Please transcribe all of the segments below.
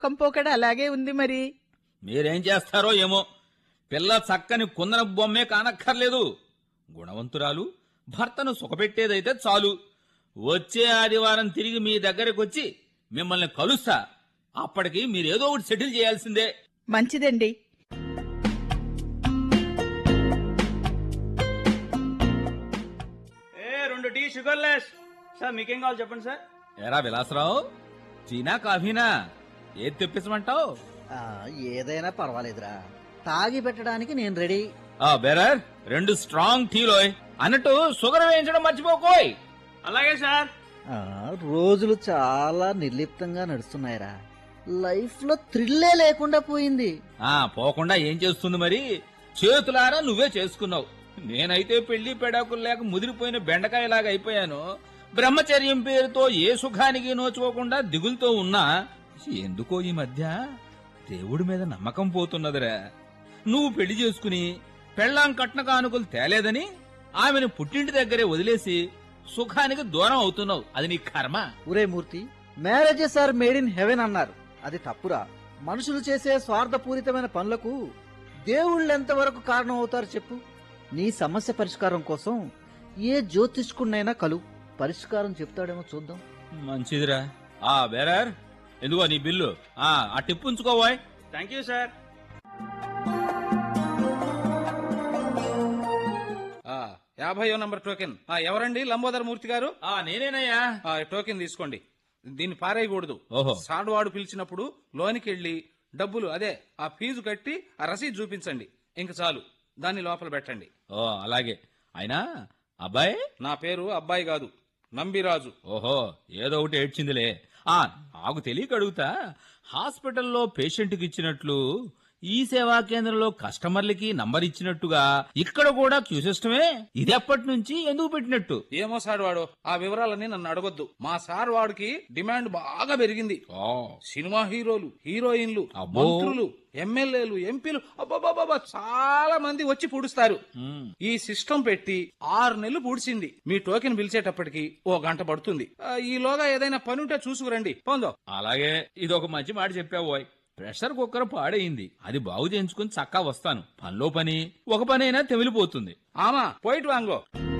కంపోకడ అలాగే ఉంది మరి మీరేం చేస్తారో ఏమో పిల్ల చక్కని కుందన బొమ్మే కానక్కర్లేదు గుణవంతురాలు భర్తను సుఖపెట్టేదైతే చాలు వచ్చే ఆదివారం తిరిగి మీ దగ్గరకు వచ్చి మిమ్మల్ని కలుస్తా అప్పటికి మీరేదో ఒకటి సెటిల్ చేయాల్సిందే మంచిదండి ఏ రెండు టీ షుగర్ లెస్ సార్ మీకేం కావాలి చెప్పండి సార్ ఎరా విలాసరావు చీనా కాఫీనా ఏది తెప్పించమంటావు ఆ, ఏదైనా పర్వాలేదురా తాగి పెట్టడానికి నేను రెడీ ఆ బెరర్ రెండు స్ట్రాంగ్ టీలోయ్ అన్నట్టు షుగర్ వేయించడం మర్చిపోకోయ్ అలాగే సార్ ఆ, రోజులు చాలా నిర్లిప్తంగా నడుస్తున్నాయిరా లైఫ్ లో థ్రిల్లే లేకుండా పోయింది ఆ పోకుండా ఏం చేస్తుంది మరి చేతులారా నువ్వే చేసుకున్నావు నేనైతే పెళ్లి పెడాకులు లేక ముదిరిపోయిన బెండకాయలాగా అయిపోయాను బ్రహ్మచర్యం పేరుతో ఏ సుఖానికి నోచుకోకుండా దిగులుతో ఉన్నా ఎందుకో ఈ మధ్య దేవుడి మీద నమ్మకం పోతున్నదిరా నువ్వు పెళ్లి చేసుకుని పెళ్ళాం కట్న కానుకలు తేలేదని ఆమెను పుట్టింటి దగ్గరే వదిలేసి సుఖానికి దూరం అవుతున్నావు అది నీ కర్మ ఒరే Murthy marriages are made in heaven అన్నారు అది తప్పురా మనుషులు చేసే స్వార్థపూరితమైన పనులకు దేవుళ్ళు ఎంతవరకు కారణం అవుతారు చెప్పు నీ సమస్య పరిష్కారం కోసం ఏ జ్యోతిష్కుడినైనా కలు పరిష్కారం చెప్తాడేమో చూద్దాం మంచిదిరా ఆ బేరర్ ఎందుకో నీ బిల్లు ఆ ఆ టిప్పు ఉంచుకోవాయ్ థ్యాంక్ యూ సార్ ఆ, యాభైయో నంబర్ టోకెన్ ఆ, ఎవరండి లంబోదర మూర్తి గారు ఆ నేనేనయ్యా ఆ, టోకెన్ తీసుకోండి దీన్ని పారేయకూడదు ఓహో. సాడువాడు పిలిచినప్పుడు లోనికి వెళ్ళి డబ్బులు అదే ఆ ఫీజు కట్టి ఆ రసీదు చూపించండి ఇంక చాలు దాన్ని లోపల పెట్టండి ఓ అలాగే అయినా అబ్బాయి నా పేరు అబ్బాయి కాదు నంబిరాజు ఓహో ఏదో ఒకటి ఏడ్చిందిలే ఆ నాకు తెలియక అడుగుతా హాస్పిటల్లో పేషెంట్కి ఇచ్చినట్లు ఈ సేవా కేంద్రంలో కస్టమర్లకి నంబర్ ఇచ్చినట్టుగా ఇక్కడ కూడా క్యూ సిస్టమే ఇది ఎప్పటి నుంచి ఎందుకు పెట్టినట్టు ఏమో సార్ వాడు ఆ వివరాలన్నీ నన్ను అడగొద్దు మా సార్ వాడికి డిమాండ్ బాగా పెరిగింది ఓ సినిమా హీరోలు హీరోయిన్లు అబ్బో. మంత్రులు ఎమ్మెల్యేలు ఎంపీలు అబ్బాబాబా చాలా మంది వచ్చి పూడుస్తారు ఉమ్. ఈ సిస్టమ్ పెట్టి ఆరు నెలలు పూడ్చింది మీ టోకెన్ పిలిచేటప్పటికి ఓ గంట పడుతుంది ఆ, ఈలోగా ఏదైనా పని ఉంటే చూసుకురండి పోందో అలాగే ఇది ఒక మంచి మాట చెప్పావోయ్ ప్రెషర్ కుక్కర్ పాడైంది అది బాగు చేయించుకుని చక్కా వస్తాను పనిలో పని ఒక పనైనా తెమిలిపోతుంది ఆమా పోయిట్ వాంగో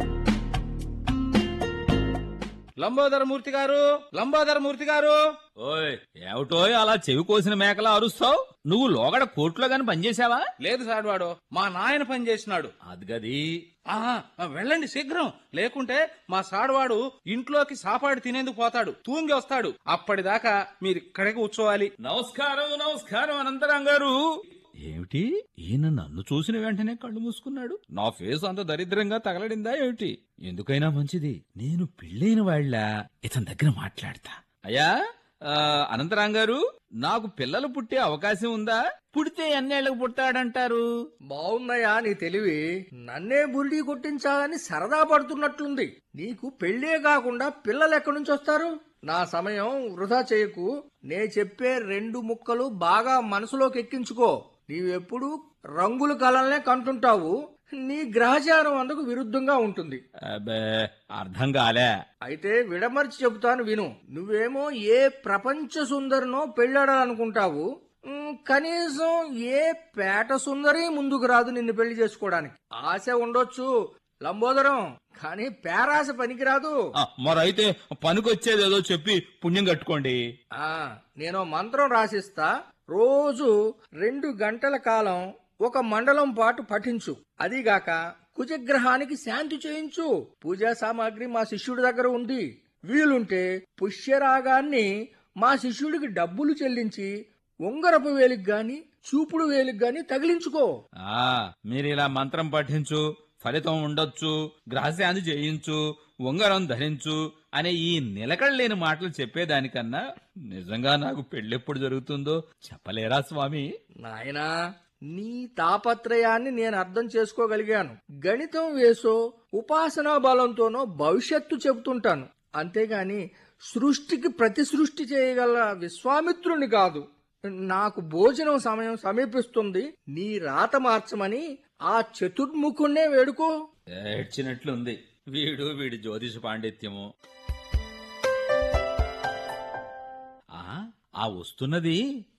లంబోదర మూర్తి గారు లంబోదర మూర్తి గారు ఓయ్ ఏమిటోయ్ అలా చెవి కోసిన మేకలా అరుస్తావు నువ్వు లోగడ కోర్టులో గాని పనిచేసావా లేదు సార్ వాడు మా నాయన పని చేసినాడు అది గది ఆహా, వెళ్ళండి శీఘ్రం లేకుంటే మా సాడువాడు ఇంట్లోకి సాపాడు తినేందుకు పోతాడు తూంగి వస్తాడు అప్పటిదాకా మీరు ఇక్కడే కూర్చోవాలి నమస్కారం నమస్కారం అనంతరం గారు ఏమిటి ఈయన నన్ను చూసిన వెంటనే కళ్ళు మూసుకున్నాడు నా ఫేస్ అంత దరిద్రంగా తగలడిందా ఏమిటి ఎందుకైనా మంచిది నేను పెళ్ళైన వాళ్ళ ఇతని దగ్గర మాట్లాడతా అయ్యా ఆ, అనంతరాం గారు నాకు పిల్లలు పుట్టే అవకాశం ఉందా పుడితే ఎన్నేళ్లకు పుట్టాడంటారు బావుందయ్యా నీ తెలివి నన్నే బురిడి కొట్టించాలని సరదా పడుతున్నట్లుంది నీకు పెళ్ళే కాకుండా పిల్లలు ఎక్కడి నుంచి వస్తారు నా సమయం వృధా చేయకు నే చెప్పే రెండు ముక్కలు బాగా మనసులోకి ఎక్కించుకో నీవెప్పుడు రంగుల కలల్నే కంటుంటావు నీ గ్రహచారం అందుకు విరుద్ధంగా ఉంటుంది అబ్బే అర్థం కాలే అయితే విడమర్చి చెబుతాను విను నువ్వేమో ఏ ప్రపంచ సుందరినో పెళ్ళాడాలనుకుంటావు ఉమ్, కనీసం ఏ పేట సుందరి ముందుకు రాదు నిన్ను పెళ్లి చేసుకోవడానికి ఆశ ఉండొచ్చు లంబోదరం కానీ పేరాశ పనికిరాదు ఆ, మరైతే పనికొచ్చేది ఏదో చెప్పి పుణ్యం కట్టుకోండి ఆ నేను మంత్రం రాసిస్తా రోజు రెండు గంటల కాలం ఒక మండలం పాటు పఠించు అదిగాక కుజగ్రహానికి శాంతి చేయించు పూజా సామాగ్రి మా శిష్యుడి దగ్గర ఉంది వీలుంటే పుష్యరాగాన్ని మా శిష్యుడికి డబ్బులు చెల్లించి ఉంగరపు వేలికి గాని చూపుడు వేలికి గాని తగిలించుకో ఆ మీరు ఇలా మంత్రం పఠించు ఫలితం ఉండొచ్చు గ్రహశాంతి చేయించు ఉంగరం ధరించు అనే ఈ నిలకడలేని మాటలు చెప్పేదానికన్నా నిజంగా నాకు పెళ్ళెప్పుడు జరుగుతుందో చెప్పలేరా స్వామి నాయనా నీ తాపత్రయాన్ని నేను అర్థం చేసుకోగలిగాను గణితం వేసో ఉపాసనా బలంతోనో భవిష్యత్తు చెబుతుంటాను అంతేగాని సృష్టికి ప్రతి సృష్టి చేయగల విశ్వామిత్రుని కాదు నాకు భోజనం సమయం సమీపిస్తుంది నీ రాత మార్చమని ఆ చతుర్ముఖుణ్ణే వేడుకో ఏడ్చినట్లుంది వీడు వీడి జ్యోతిష పాండిత్యము ఆ ఆ వస్తున్నది